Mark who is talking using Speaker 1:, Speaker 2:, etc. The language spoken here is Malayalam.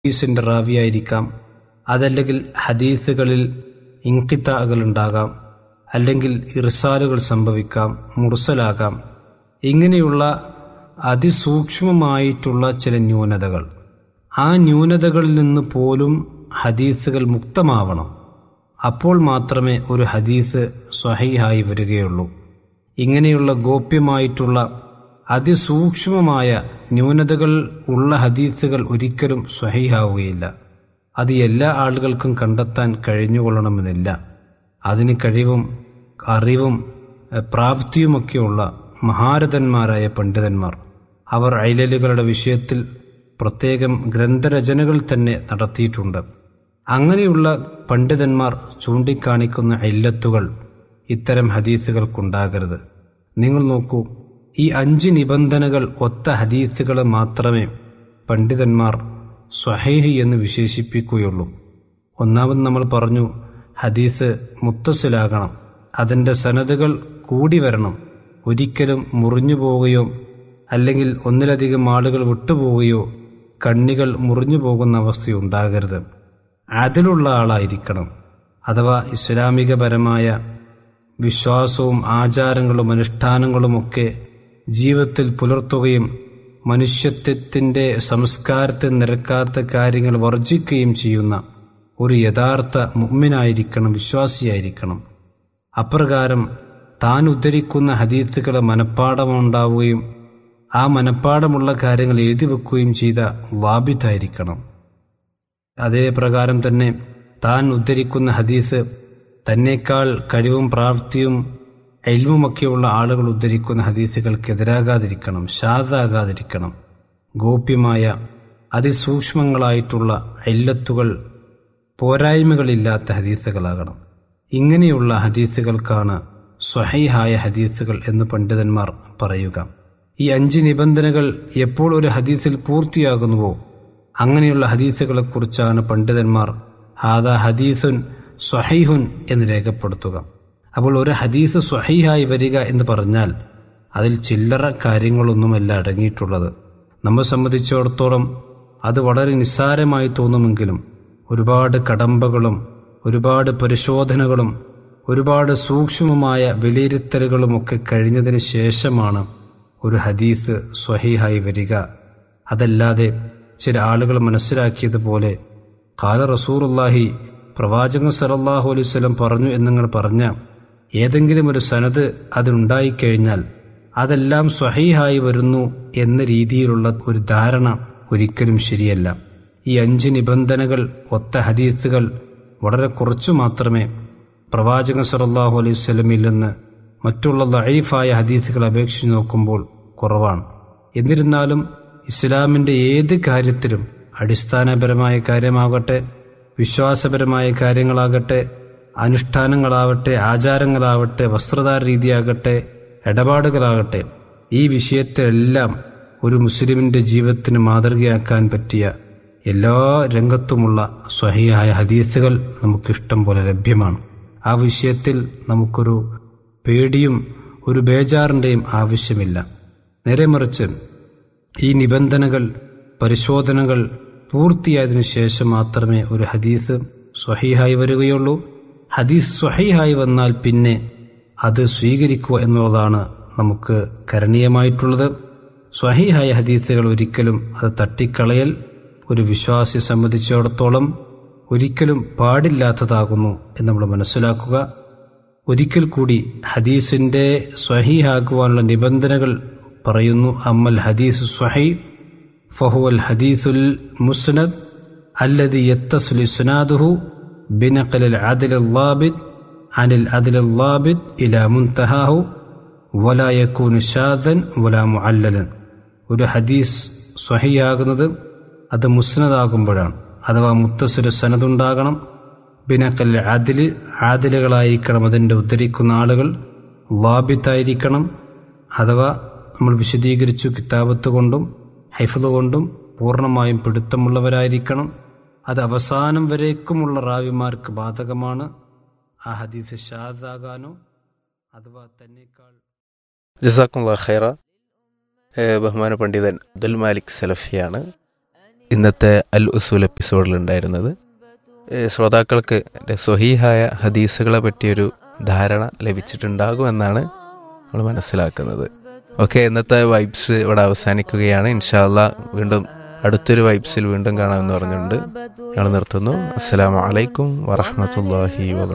Speaker 1: ഹദീസിന്റെ റാവിയായിരിക്കാം അതല്ലെങ്കിൽ ഹദീസുകളിൽ ഇൻകിത്താകൾ ഉണ്ടാകാം അല്ലെങ്കിൽ ഇർസാലുകൾ സംഭവിക്കാം മുർസലാകാം ഇങ്ങനെയുള്ള അതിസൂക്ഷ്മമായിട്ടുള്ള ചില ന്യൂനതകൾ ആ ന്യൂനതകളിൽ നിന്ന് പോലും ഹദീസുകൾ മുക്തമാവണം അപ്പോൾ മാത്രമേ ഒരു ഹദീസ് സ്വഹീഹായി വരികയുള്ളൂ ഇങ്ങനെയുള്ള ഗോപ്യമായിട്ടുള്ള അതിസൂക്ഷ്മമായ ന്യൂനതകൾ ഉള്ള ഹദീസുകൾ ഒരിക്കലും സ്വഹീഹാവുകയില്ല അത് എല്ലാ ആളുകൾക്കും കണ്ടെത്താൻ കഴിഞ്ഞുകൊള്ളണമെന്നില്ല അതിന് കഴിവും അറിവും പ്രാപ്തിയുമൊക്കെയുള്ള മഹാരഥന്മാരായ പണ്ഡിതന്മാർ അവർ ഐലലുകളുടെ വിഷയത്തിൽ പ്രത്യേകം ഗ്രന്ഥരചനകൾ തന്നെ നടത്തിയിട്ടുണ്ട് അങ്ങനെയുള്ള പണ്ഡിതന്മാർ ചൂണ്ടിക്കാണിക്കുന്ന ഇല്ലത്തുകൾ ഇത്തരം ഹദീസുകൾക്കുണ്ടാകരുത് നിങ്ങൾ നോക്കൂ ഈ അഞ്ച് നിബന്ധനകൾ ഒത്ത ഹദീസുകളെ മാത്രമേ പണ്ഡിതന്മാർ സ്വഹൈഹി എന്ന് വിശേഷിപ്പിക്കുകയുള്ളൂ ഒന്നാമത് നമ്മൾ പറഞ്ഞു ഹദീസ് മുത്തസിലാകണം അതിൻ്റെ സനതുകൾ കൂടി വരണം ഒരിക്കലും മുറിഞ്ഞു പോവുകയോ അല്ലെങ്കിൽ ഒന്നിലധികം ആളുകൾ വിട്ടുപോവുകയോ കണ്ണികൾ മുറിഞ്ഞു പോകുന്ന അവസ്ഥയുണ്ടാകരുത് അതിലുള്ള ആളായിരിക്കണം അഥവാ ഇസ്ലാമികപരമായ വിശ്വാസവും ആചാരങ്ങളും അനുഷ്ഠാനങ്ങളുമൊക്കെ ജീവിതത്തിൽ പുലർത്തുകയും മനുഷ്യത്വത്തിൻ്റെ സംസ്കാരത്തെ നിരക്കാത്ത കാര്യങ്ങൾ വർജിക്കുകയും ചെയ്യുന്ന ഒരു യഥാർത്ഥ മുമ്മിനായിരിക്കണം വിശ്വാസിയായിരിക്കണം അപ്രകാരം താൻ ഉദ്ധരിക്കുന്ന ഹദീത്തുകളെ മനഃപ്പാടമുണ്ടാവുകയും ആ മനഃപ്പാടമുള്ള കാര്യങ്ങൾ എഴുതി വെക്കുകയും ചെയ്ത വാബിത്തായിരിക്കണം അതേ പ്രകാരം തന്നെ താൻ ഉദ്ധരിക്കുന്ന ഹദീസ് തന്നേക്കാൾ കഴിവും പ്രാപ്തിയും എൽമുമൊക്കെയുള്ള ആളുകൾ ഉദ്ധരിക്കുന്ന ഹദീസുകൾക്കെതിരാകാതിരിക്കണം ഷാദാകാതിരിക്കണം ഗോപ്യമായ അതിസൂക്ഷ്മങ്ങളായിട്ടുള്ള എല്ലത്തുകൾ പോരായ്മകളില്ലാത്ത ഹദീസുകളാകണം ഇങ്ങനെയുള്ള ഹദീസുകൾക്കാണ് സ്വഹൈഹായ ഹദീസുകൾ എന്ന് പണ്ഡിതന്മാർ പറയുക ഈ അഞ്ച് നിബന്ധനകൾ എപ്പോൾ ഒരു ഹദീസിൽ പൂർത്തിയാകുന്നുവോ അങ്ങനെയുള്ള ഹദീസുകളെക്കുറിച്ചാണ് പണ്ഡിതന്മാർ ഹാദ ഹദീസുൻ സ്വഹൈഹുൻ എന്ന് രേഖപ്പെടുത്തുക അപ്പോൾ ഒരു ഹദീസ് സ്വഹൈഹായി വരിക എന്ന് പറഞ്ഞാൽ അതിൽ ചില്ലറ കാര്യങ്ങളൊന്നുമല്ല അടങ്ങിയിട്ടുള്ളത് നമ്മെ സംബന്ധിച്ചിടത്തോളം അത് വളരെ നിസ്സാരമായി തോന്നുമെങ്കിലും ഒരുപാട് കടമ്പകളും ഒരുപാട് പരിശോധനകളും ഒരുപാട് സൂക്ഷ്മമായ വിലയിരുത്തലുകളുമൊക്കെ കഴിഞ്ഞതിന് ശേഷമാണ് ഒരു ഹദീസ് സ്വഹീഹായി വരിക അതല്ലാതെ ചില ആളുകൾ മനസ്സിലാക്കിയതുപോലെ കാല റസൂറുല്ലാഹി പ്രവാചകൻ സലല്ലാഹു അലൈവല്ലം പറഞ്ഞു എന്നിങ്ങൾ പറഞ്ഞ ഏതെങ്കിലും ഒരു സനത് അതിനുണ്ടായിക്കഴിഞ്ഞാൽ അതെല്ലാം സ്വഹീഹായി വരുന്നു എന്ന രീതിയിലുള്ള ഒരു ധാരണ ഒരിക്കലും ശരിയല്ല ഈ അഞ്ച് നിബന്ധനകൾ ഒത്ത ഹദീസുകൾ വളരെ കുറച്ചു മാത്രമേ പ്രവാചകൻ സലല്ലാഹു അലൈഹി സ്വലമിൽ നിന്ന് മറ്റുള്ള ലൈഫായ ഹദീസുകൾ അപേക്ഷിച്ച് നോക്കുമ്പോൾ കുറവാണ് എന്നിരുന്നാലും ഇസ്ലാമിൻ്റെ ഏത് കാര്യത്തിലും അടിസ്ഥാനപരമായ കാര്യമാകട്ടെ വിശ്വാസപരമായ കാര്യങ്ങളാകട്ടെ അനുഷ്ഠാനങ്ങളാവട്ടെ ആചാരങ്ങളാവട്ടെ വസ്ത്രധാര രീതിയാകട്ടെ ഇടപാടുകളാകട്ടെ ഈ വിഷയത്തിലെല്ലാം ഒരു മുസ്ലിമിൻ്റെ ജീവിതത്തിന് മാതൃകയാക്കാൻ പറ്റിയ എല്ലാ രംഗത്തുമുള്ള സ്വഹിയായ ഹദീസുകൾ നമുക്കിഷ്ടം പോലെ ലഭ്യമാണ് ആ വിഷയത്തിൽ നമുക്കൊരു പേടിയും ഒരു ബേജാറിൻ്റെയും ആവശ്യമില്ല നേരെ മറിച്ച് ഈ നിബന്ധനകൾ പരിശോധനകൾ പൂർത്തിയായതിനു ശേഷം മാത്രമേ ഒരു ഹദീസ് സ്വഹീഹായി വരികയുള്ളൂ ഹദീസ് സ്വഹീഹായി വന്നാൽ പിന്നെ അത് സ്വീകരിക്കുക എന്നുള്ളതാണ് നമുക്ക് കരണീയമായിട്ടുള്ളത് സ്വഹീഹായ ഹദീസുകൾ ഒരിക്കലും അത് തട്ടിക്കളയൽ ഒരു വിശ്വാസിയെ സംബന്ധിച്ചിടത്തോളം ഒരിക്കലും പാടില്ലാത്തതാകുന്നു എന്ന് നമ്മൾ മനസ്സിലാക്കുക ഒരിക്കൽ കൂടി ഹദീസിന്റെ സ്വഹീഹാക്കുവാനുള്ള നിബന്ധനകൾ പറയുന്നു അമ്മൽ ഹദീസ് സ്വഹൈ ഫഹുവൽ ഹദീസുൽ മുസ്നദ് അല്ലതി യത്തസുലി സുനാദുഹു ബിനഖൽ അദിൽ الضابط عن العدل الضابط إلى منتهاه ولا يكون شاذا ولا معللا ഒരു ഹദീസ് സ്വഹിയാകുന്നത് അത് മുസ്നദാകുമ്പോഴാണ് അഥവാ മുത്തസുര സനതുണ്ടാകണം ബിനക്കൽ ആദില് ആദിലുകളായിരിക്കണം അതിൻ്റെ ഉദ്ധരിക്കുന്ന ആളുകൾ വാബിത്തായിരിക്കണം അഥവാ നമ്മൾ വിശദീകരിച്ചു കിതാബത്ത് കൊണ്ടും ഹൈഫത് കൊണ്ടും പൂർണ്ണമായും പിടുത്തമുള്ളവരായിരിക്കണം അത് അവസാനം വരേക്കുമുള്ള റാവിമാർക്ക് ബാധകമാണ് ആ ഹദീസ് ഷാദാകാനോ അഥവാ തന്നെക്കാൾ
Speaker 2: ജസാക്കുള്ള ഖൈറ ഏഹ് ബഹുമാന പണ്ഡിതൻ അബ്ദുൽ മാലിക് സലഫിയാണ് ഇന്നത്തെ അൽ ഉസൂൽ എപ്പിസോഡിലുണ്ടായിരുന്നത് ഏഹ് ശ്രോതാക്കൾക്ക് എൻ്റെ സ്വഹീഹായ ഹദീസുകളെ പറ്റിയൊരു ധാരണ ലഭിച്ചിട്ടുണ്ടാകുമെന്നാണ് നമ്മൾ മനസ്സിലാക്കുന്നത് ഓക്കെ ഇന്നത്തെ വൈബ്സ് ഇവിടെ അവസാനിക്കുകയാണ് ഇൻഷാല്ല വീണ്ടും അടുത്തൊരു വൈബ്സിൽ വീണ്ടും കാണാമെന്ന് പറഞ്ഞുകൊണ്ട് ഞങ്ങൾ നിർത്തുന്നു അസ്സലാമു അലൈക്കും വറഹമത്തല്ലാഹി വബർക്കാത്തു